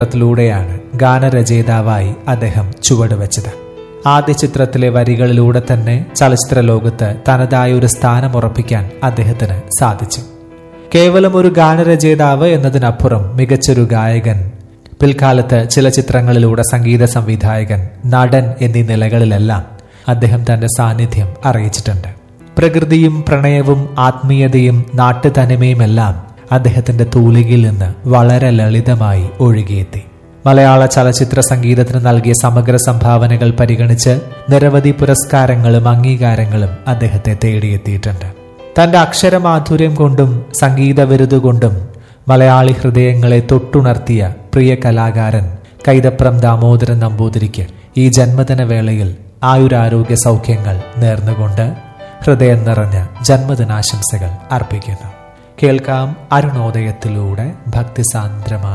ചിത്രത്തിലൂടെയാണ് ഗാനരചയിതാവായി അദ്ദേഹം ചുവടുവെച്ചത് ആദ്യ ചിത്രത്തിലെ വരികളിലൂടെ തന്നെ ചലച്ചിത്ര ലോകത്ത് തനതായ ഒരു സ്ഥാനം ഉറപ്പിക്കാൻ അദ്ദേഹത്തിന് സാധിച്ചു കേവലം ഒരു ഗാനരചയിതാവ് എന്നതിനപ്പുറം മികച്ചൊരു ഗായകൻ പിൽക്കാലത്ത് ചില ചിത്രങ്ങളിലൂടെ സംഗീത സംവിധായകൻ നടൻ എന്നീ നിലകളിലെല്ലാം അദ്ദേഹം തന്റെ സാന്നിധ്യം അറിയിച്ചിട്ടുണ്ട് പ്രകൃതിയും പ്രണയവും ആത്മീയതയും നാട്ടുതനിമയുമെല്ലാം അദ്ദേഹത്തിന്റെ തൂലികയിൽ നിന്ന് വളരെ ലളിതമായി ഒഴുകിയെത്തി മലയാള ചലച്ചിത്ര സംഗീതത്തിന് നൽകിയ സമഗ്ര സംഭാവനകൾ പരിഗണിച്ച് നിരവധി പുരസ്കാരങ്ങളും അംഗീകാരങ്ങളും അദ്ദേഹത്തെ തേടിയെത്തിയിട്ടുണ്ട് തന്റെ അക്ഷരമാധുര്യം കൊണ്ടും സംഗീത വിരുതുകൊണ്ടും മലയാളി ഹൃദയങ്ങളെ തൊട്ടുണർത്തിയ പ്രിയ കലാകാരൻ കൈതപ്രം ദാമോദരൻ നമ്പൂതിരിക്ക് ഈ ജന്മദിന വേളയിൽ ആയുരാരോഗ്യ സൗഖ്യങ്ങൾ നേർന്നുകൊണ്ട് ഹൃദയം നിറഞ്ഞ ജന്മദിനാശംസകൾ അർപ്പിക്കുന്നു കേൾക്കാം അരുണോദയത്തിലൂടെ ഭക്തിസാന്ദ്രമായ